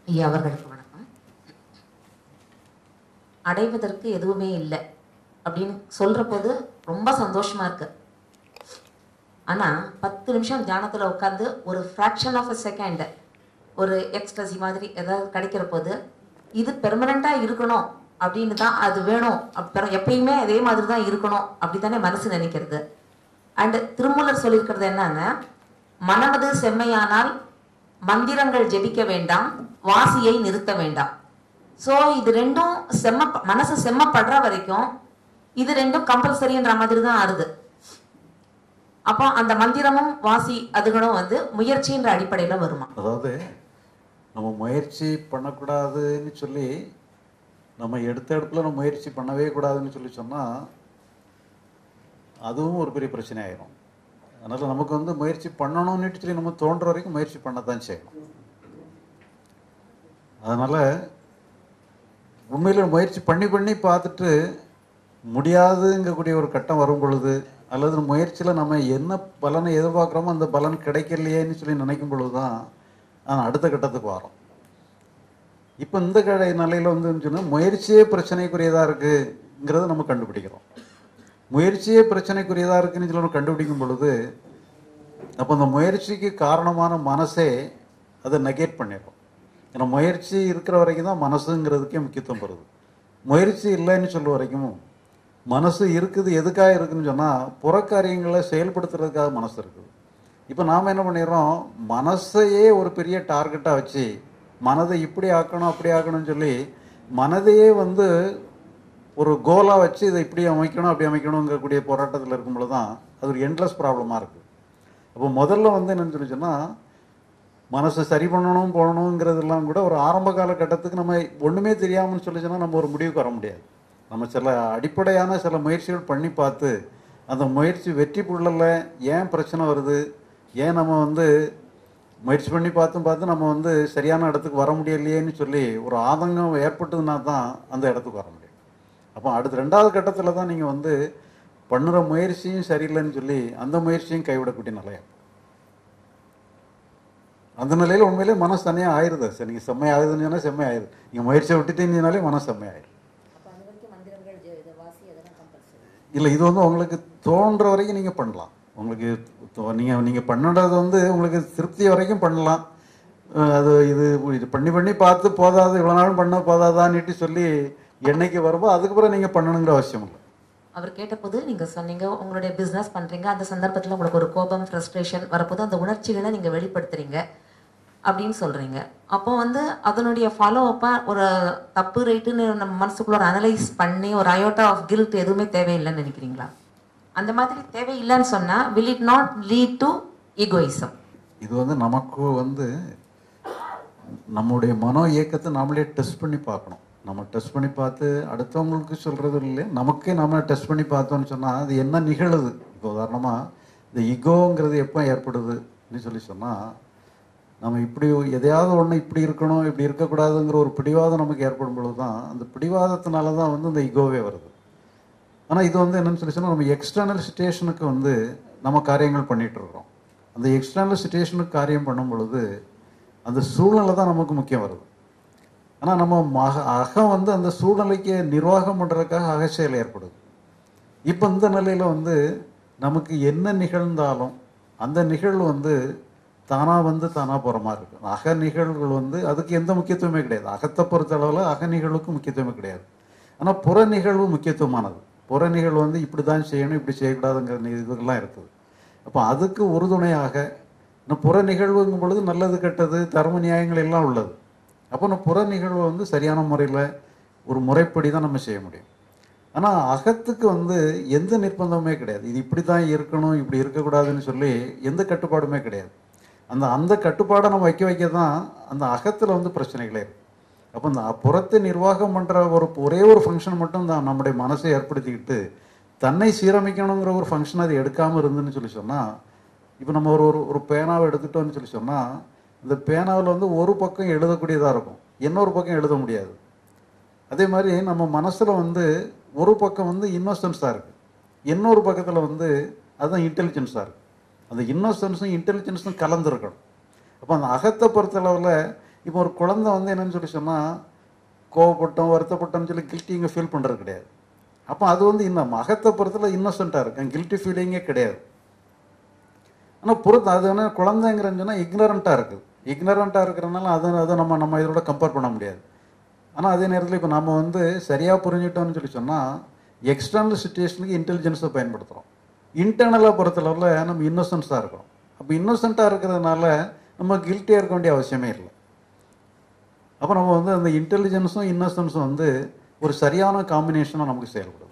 ஐயா அவர்களுக்கு வணக்கம் அடைவதற்கு எதுவுமே இல்லை அப்படின்னு சொல்ற போது ரொம்ப சந்தோஷமா இருக்கு ஆனா பத்து நிமிஷம் தியானத்துல உட்காந்து ஒரு ஃப்ராக்ஷன் ஆஃப் அ செகண்ட் ஒரு எக்ஸ்ட்ரஸி மாதிரி ஏதாவது கிடைக்கிற போது இது பெர்மனண்டா இருக்கணும் அப்படின்னு தான் அது வேணும் அப்புறம் எப்பயுமே அதே மாதிரி தான் இருக்கணும் அப்படித்தானே மனசு நினைக்கிறது அண்ட் திருமூலர் சொல்லியிருக்கிறது என்னன்னா மனமது செம்மையானால் மந்திரங்கள் ஜெபிக்க வேண்டாம் வாசியை நிறுத்த வேண்டாம் ஸோ இது ரெண்டும் செம்ம மனசு செம்மப்படுற வரைக்கும் இது ரெண்டும் கம்பல்சரின்ற மாதிரி தான் ஆறுது அப்போ அந்த மந்திரமும் வாசி அதுகளும் வந்து முயற்சின்ற அடிப்படையில வருமா அதாவது நம்ம முயற்சி பண்ணக்கூடாதுன்னு சொல்லி நம்ம எடுத்த இடத்துல நம்ம முயற்சி பண்ணவே கூடாதுன்னு சொல்லி சொன்னால் அதுவும் ஒரு பெரிய பிரச்சனை ஆயிரும் அதனால் நமக்கு வந்து முயற்சி பண்ணணும்னுட்டு சொல்லி நம்ம தோன்ற வரைக்கும் முயற்சி பண்ணத்தான் செய்யணும் அதனால் உண்மையில் முயற்சி பண்ணி பண்ணி பார்த்துட்டு முடியாதுங்கக்கூடிய ஒரு கட்டம் வரும் பொழுது அல்லது முயற்சியில் நம்ம என்ன பலனை எதிர்பார்க்குறோமோ அந்த பலன் கிடைக்கலையேன்னு சொல்லி நினைக்கும் பொழுது தான் நான் அடுத்த கட்டத்துக்கு வரோம் இப்போ இந்த கடை நிலையில் வந்து சொன்னால் முயற்சியே பிரச்சனைக்குரியதாக இருக்குங்கிறத நம்ம கண்டுபிடிக்கிறோம் முயற்சியே பிரச்சனைக்குரியதாக இருக்குன்னு சொல்லி நம்ம கண்டுபிடிக்கும் பொழுது அப்போ அந்த முயற்சிக்கு காரணமான மனசே அதை நெகேட் பண்ணிடும் ஏன்னா முயற்சி இருக்கிற வரைக்கும் தான் மனசுங்கிறதுக்கே முக்கியத்துவம் வருது முயற்சி இல்லைன்னு சொல்ல வரைக்கும் மனசு இருக்குது எதுக்காக இருக்குன்னு சொன்னால் புறக்காரியங்களை செயல்படுத்துறதுக்காக மனசு இருக்குது இப்போ நாம் என்ன பண்ணிடுறோம் மனசையே ஒரு பெரிய டார்கெட்டாக வச்சு மனதை இப்படி ஆக்கணும் அப்படி ஆக்கணும்னு சொல்லி மனதையே வந்து ஒரு கோலாக வச்சு இதை இப்படி அமைக்கணும் அப்படி அமைக்கணுங்கக்கூடிய போராட்டத்தில் இருக்கும்பொழுது தான் அது ஒரு எண்ட்லெஸ் ப்ராப்ளமாக இருக்குது அப்போ முதல்ல வந்து என்னன்னு சொல்லி சொன்னால் மனசை சரி பண்ணணும் போகணுங்கிறதெல்லாம் கூட ஒரு ஆரம்ப காலகட்டத்துக்கு நம்ம ஒன்றுமே தெரியாமல்னு சொல்லி சொன்னால் நம்ம ஒரு முடிவுக்கு வர முடியாது நம்ம சில அடிப்படையான சில முயற்சிகள் பண்ணி பார்த்து அந்த முயற்சி வெற்றி புள்ளல ஏன் பிரச்சனை வருது ஏன் நம்ம வந்து முயற்சி பண்ணி பார்த்தும் பார்த்து நம்ம வந்து சரியான இடத்துக்கு வர முடியலையேன்னு சொல்லி ஒரு ஆதங்கம் ஏற்பட்டதுன்னா தான் அந்த இடத்துக்கு வர முடியும் அப்போ அடுத்த ரெண்டாவது கட்டத்தில் தான் நீங்கள் வந்து பண்ணுற முயற்சியும் சரியில்லைன்னு சொல்லி அந்த முயற்சியும் கைவிடக்கூடிய நிலையம் அந்த நிலையில் உண்மையிலே மனசு தனியாக ஆயிடுது சரி நீங்கள் செம்மை ஆகுதுன்னு சொன்னால் செம்மை ஆயிடுது நீங்கள் முயற்சியை விட்டுட்டீங்கனாலே மனசு செம்மை ஆயிடும் இல்லை இது வந்து உங்களுக்கு தோன்ற வரைக்கும் நீங்கள் பண்ணலாம் உங்களுக்கு தோ- நீங்க நீங்க பண்ணுறது வந்து உங்களுக்கு திருப்தி வரைக்கும் பண்ணலாம் அஹ் அது இது இது பண்ணி பண்ணி பார்த்து போதாது இவ்வளோ நாளும் பண்ண போதாதான்னுட்டு சொல்லி என்னைக்கு வருமோ அதுக்கப்புறம் நீங்கள் பண்ணணுங்கிற அவசியம் இல்லை அவர் கேட்டபோது நீங்க சொன்னீங்க உங்களுடைய பிசினஸ் பண்றீங்க அந்த சந்தர்ப்பத்துல உங்களுக்கு ஒரு கோபம் ஃப்ரஸ்ட்ரேஷன் வரப்போது அந்த உணர்ச்சிகளை நீங்க வெளிப்படுத்துறீங்க அப்படின்னு சொல்றீங்க அப்போ வந்து அதனுடைய ஃபாலோ அப்பா ஒரு தப்பு ரைட்டுன்னு நம்ம மனசுக்குள்ள ஒரு அனலைஸ் பண்ணி ஒரு அயோட்டா ஆஃப் கில்ட் எதுவுமே தேவையில்லைன்னு நினைக்கிறீங்களா அந்த மாதிரி தேவையில்லைன்னு சொன்னா will it not lead to egoism இது வந்து நமக்கு வந்து நம்முடைய மனோ இயக்கத்தை நாமளே டெஸ்ட் பண்ணி பார்க்கணும் நம்ம டெஸ்ட் பண்ணி பார்த்து அடுத்தவங்களுக்கு சொல்கிறது இல்லை நமக்கே நாம டெஸ்ட் பண்ணி பார்த்தோம்னு சொன்னால் அது என்ன நிகழுது இப்போ உதாரணமாக இந்த இகோங்கிறது எப்போ ஏற்படுதுன்னு சொல்லி சொன்னால் நம்ம இப்படி எதையாவது ஒன்று இப்படி இருக்கணும் இப்படி இருக்கக்கூடாதுங்கிற ஒரு பிடிவாதம் நமக்கு ஏற்படும் பொழுது தான் அந்த பிடிவாதத்தினால தான் வந்து இந்த இகோவே வருது ஆனால் இது வந்து என்னன்னு சொல்லி சொன்னால் நம்ம எக்ஸ்டர்னல் சுச்சுவேஷனுக்கு வந்து நம்ம காரியங்கள் பண்ணிட்டு இருக்கிறோம் அந்த எக்ஸ்டர்னல் சுச்சுவேஷனுக்கு காரியம் பண்ணும் பொழுது அந்த சூழ்நிலை தான் நமக்கு முக்கியம் வருது ஆனால் நம்ம மக அகம் வந்து அந்த சூழ்நிலைக்கு நிர்வாகம் பண்ணுறதுக்காக அகச்செயல் ஏற்படுது இப்போ இந்த நிலையில் வந்து நமக்கு என்ன நிகழ்ந்தாலும் அந்த நிகழ்வு வந்து தானாக வந்து தானாக போகிற மாதிரி இருக்கும் அக நிகழ்வுகள் வந்து அதுக்கு எந்த முக்கியத்துவமே கிடையாது அகத்தை பொறுத்த அளவில் அக நிகழ்வுக்கு முக்கியத்துவமே கிடையாது ஆனால் புற நிகழ்வு முக்கியத்துவமானது புற நிகழ்வு வந்து இப்படி தான் செய்யணும் இப்படி செய்யக்கூடாதுங்கிற நி- இதுகள்லாம் இருக்குது அப்போ அதுக்கு உறுதுணையாக இந்த புற நிகழ்வுங்கும் பொழுது நல்லது கெட்டது தர்ம நியாயங்கள் எல்லாம் உள்ளது அப்போ நம்ம புற நிகழ்வை வந்து சரியான முறையில் ஒரு முறைப்படி தான் நம்ம செய்ய முடியும் ஆனால் அகத்துக்கு வந்து எந்த நிர்பந்தமுமே கிடையாது இது இப்படி தான் இருக்கணும் இப்படி இருக்கக்கூடாதுன்னு சொல்லி எந்த கட்டுப்பாடுமே கிடையாது அந்த அந்த கட்டுப்பாடை நம்ம வைக்க வைக்க தான் அந்த அகத்தில் வந்து பிரச்சனைகளே இருக்கு அப்போ இந்த புறத்தை நிர்வாகம் பண்ணுற ஒரு ஒரே ஒரு ஃபங்க்ஷன் மட்டும் தான் நம்முடைய மனசை ஏற்படுத்திக்கிட்டு தன்னை சீரமைக்கணுங்கிற ஒரு ஃபங்க்ஷன் அது எடுக்காமல் இருந்துன்னு சொல்லி சொன்னால் இப்போ நம்ம ஒரு ஒரு ஒரு பேனாவை எடுத்துட்டோம்னு சொல்லி சொன்னால் இந்த பேனாவில் வந்து ஒரு பக்கம் எழுதக்கூடியதாக இருக்கும் இன்னொரு பக்கம் எழுத முடியாது அதே மாதிரி நம்ம மனசில் வந்து ஒரு பக்கம் வந்து இன்னோசன்ஸாக இருக்குது இன்னொரு பக்கத்தில் வந்து அதுதான் இன்டெலிஜென்ஸாக இருக்குது அந்த இன்னோசன்ஸும் இன்டெலிஜென்ஸும் கலந்துருக்கணும் அப்போ அந்த அகத்தை பொறுத்தளவில் இப்போ ஒரு குழந்தை வந்து என்னன்னு சொல்லி சொன்னால் கோவப்பட்டோம் வருத்தப்பட்டோம்னு சொல்லி கில்ட்டி இங்கே ஃபீல் பண்ணுறது கிடையாது அப்போ அது வந்து இன்னும் அகத்தை பொறுத்தல இன்னோசென்ட்டாக இருக்கும் கில்ட்டி ஃபீலிங்கே கிடையாது ஆனால் பொறுத்து அது என்ன குழந்தைங்கிறன்னு சொன்னால் இக்னரண்ட்டாக இருக்குது இக்னரண்ட்டாக இருக்கிறனால அதை அதை நம்ம நம்ம இதோட கம்பேர் பண்ண முடியாது ஆனால் அதே நேரத்தில் இப்போ நம்ம வந்து சரியாக புரிஞ்சிட்டோம்னு சொல்லி சொன்னால் எக்ஸ்டர்னல் சுச்சுவேஷனுக்கு இன்டெலிஜென்ஸை பயன்படுத்துகிறோம் இன்டர்னலாக பொறுத்தளவில் நம்ம இன்னோசன்ஸாக இருக்கிறோம் அப்போ இன்னோசென்ட்டாக இருக்கிறதுனால நம்ம கில்ட்டியாக இருக்க வேண்டிய அவசியமே இல்லை அப்போ நம்ம வந்து அந்த இன்டெலிஜென்ஸும் இன்னோசன்ஸும் வந்து ஒரு சரியான காம்பினேஷனாக நமக்கு செயல்படும்